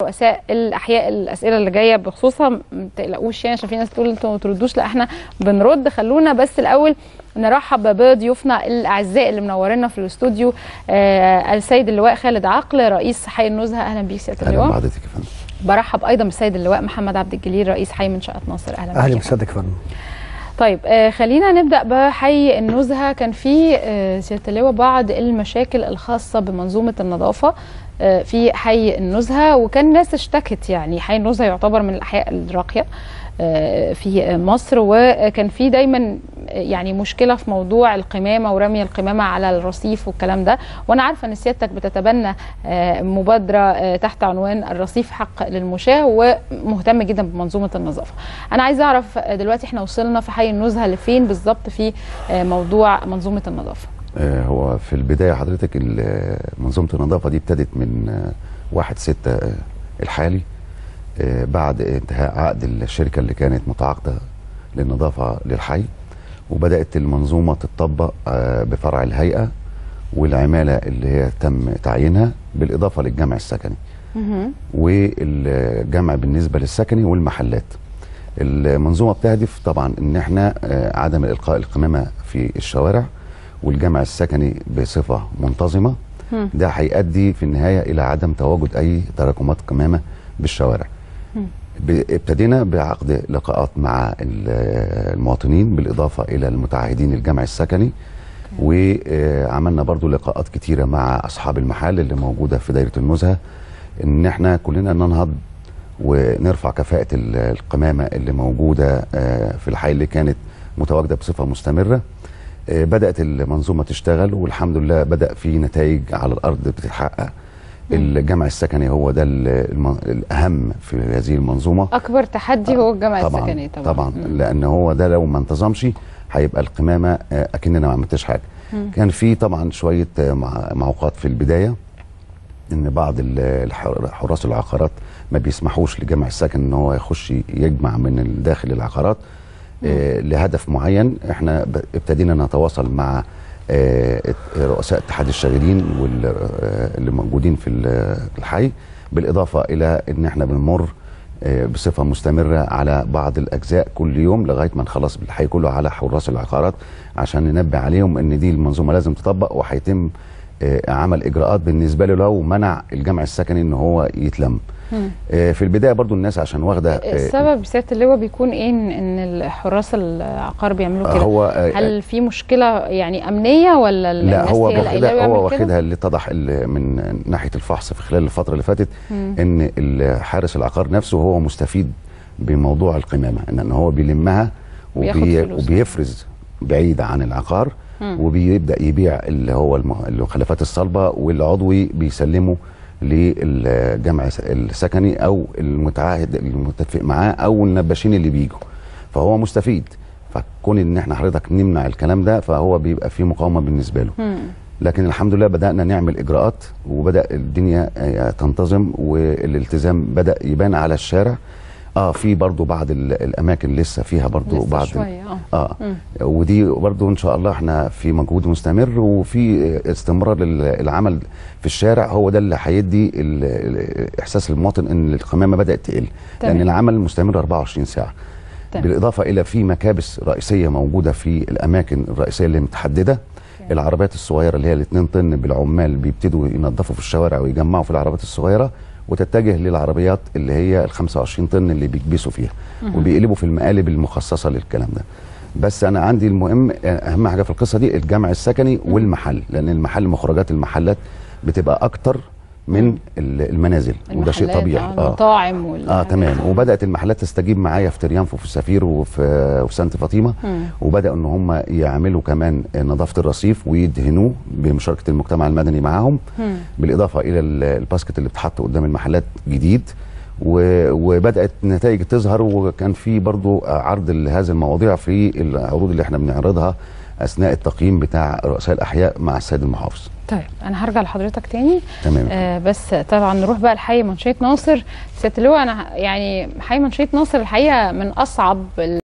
رؤساء الاحياء الاسئله اللي جايه بخصوصها ما تقلقوش يعني عشان في ناس تقول انتوا ما تردوش لا احنا بنرد خلونا بس الاول نرحب بضيوفنا الاعزاء اللي منورينا في الاستوديو آه السيد اللواء خالد عقل رئيس حي النزهه اهلا بيك سياده اهلا اللواء بحضرتك يا فندم برحب ايضا بالسيد اللواء محمد عبد الجليل رئيس حي منشاه ناصر اهلا اهلا بيك بسعادتك يا فندم طيب آه خلينا نبدا بحي النزهه كان في آه سياده اللواء بعض المشاكل الخاصه بمنظومه النظافه آه في حي النزهه وكان ناس اشتكت يعني حي النزهه يعتبر من الاحياء الراقيه آه في مصر وكان في دايما يعني مشكله في موضوع القمامه ورمي القمامه على الرصيف والكلام ده وانا عارفه ان سيادتك بتتبنى آه مبادره آه تحت عنوان الرصيف حق للمشاه ومهتم جدا بمنظومه النظافه انا عايزه اعرف دلوقتي احنا وصلنا في حي النزهه لفين بالظبط في موضوع منظومه النظافه هو في البدايه حضرتك منظومه النظافه دي ابتدت من 1 6 الحالي بعد انتهاء عقد الشركه اللي كانت متعاقده للنظافه للحي وبدات المنظومه تطبق بفرع الهيئه والعماله اللي هي تم تعيينها بالاضافه للجمع السكني والجمع بالنسبه للسكني والمحلات المنظومه بتهدف طبعا ان احنا عدم القاء القمامه في الشوارع والجمع السكني بصفه منتظمه ده هيؤدي في النهايه الى عدم تواجد اي تراكمات قمامه بالشوارع ابتدينا بعقد لقاءات مع المواطنين بالاضافه الى المتعهدين الجمع السكني وعملنا برضو لقاءات كتيره مع اصحاب المحال اللي موجوده في دايره النزهه ان احنا كلنا ننهض ونرفع كفاءه القمامه اللي موجوده في الحي اللي كانت متواجده بصفه مستمره بدات المنظومه تشتغل والحمد لله بدا في نتائج على الارض بتتحقق الجمع السكني هو ده الاهم في هذه المنظومه اكبر تحدي هو الجمع طبعا السكني طبعا طبعا مم. لان هو ده لو ما انتظمش هيبقى القمامه اكننا ما عملتش حاجه مم. كان في طبعا شويه معوقات في البدايه ان بعض حراس العقارات ما بيسمحوش لجمع السكن ان هو يخش يجمع من داخل العقارات آه لهدف معين احنا ابتدينا نتواصل مع آه رؤساء اتحاد الشاغلين واللي موجودين في الحي بالاضافه الى ان احنا بنمر آه بصفه مستمره على بعض الاجزاء كل يوم لغايه ما نخلص بالحي كله على حراس العقارات عشان ننبه عليهم ان دي المنظومه لازم تطبق وهيتم عمل اجراءات بالنسبه له لو منع الجمع السكني ان هو يتلم في البدايه برضو الناس عشان واخده السبب سياده اللواء بيكون ايه ان الحراس العقار بيعملوا كده هو هل في مشكله يعني امنيه ولا لا هو واخدها هو واخدها اللي اتضح من ناحيه الفحص في خلال الفتره اللي فاتت مم. ان حارس العقار نفسه هو مستفيد بموضوع القمامه ان هو بيلمها وبي وبيفرز بعيد عن العقار مم. وبيبدا يبيع اللي هو المخلفات الصلبه والعضوي بيسلمه للجمع السكني او المتعاهد المتفق معاه او النباشين اللي بيجوا فهو مستفيد فكون ان احنا حضرتك نمنع الكلام ده فهو بيبقى فيه مقاومه بالنسبه له مم. لكن الحمد لله بدانا نعمل اجراءات وبدا الدنيا تنتظم والالتزام بدا يبان على الشارع اه في برضو بعض الاماكن لسه فيها برضو لسه بعض شوية اه, آه. ودي برضو ان شاء الله احنا في مجهود مستمر وفي استمرار العمل في الشارع هو ده اللي هيدي احساس المواطن ان القمامه بدات تقل لان العمل مستمر 24 ساعه تمام. بالاضافه الى في مكابس رئيسيه موجوده في الاماكن الرئيسيه اللي متحدده العربيات الصغيره اللي هي الاثنين طن بالعمال بيبتدوا ينظفوا في الشوارع ويجمعوا في العربيات الصغيره وتتجه للعربيات اللي هي ال 25 طن اللي بيكبسوا فيها وبيقلبوا في المقالب المخصصه للكلام ده بس انا عندي المهم اهم حاجه في القصه دي الجمع السكني والمحل لان المحل مخرجات المحلات بتبقى اكتر من المنازل وده شيء طبيعي اه المطاعم وال... اه تمام وبدات المحلات تستجيب معايا في تريانف وفي السفير وفي في سانت فاطمه وبداوا ان هم يعملوا كمان نظافه الرصيف ويدهنوه بمشاركه المجتمع المدني معاهم مم. بالاضافه الى الباسكت اللي بتحط قدام المحلات جديد وبدات نتائج تظهر وكان في برضو عرض لهذه المواضيع في العروض اللي احنا بنعرضها اثناء التقييم بتاع رؤساء الاحياء مع السيد المحافظ طيب انا هرجع لحضرتك تاني تمام آه بس طبعا نروح بقى لحي منشيه ناصر سياده اللواء انا يعني حي منشيه ناصر الحقيقه من اصعب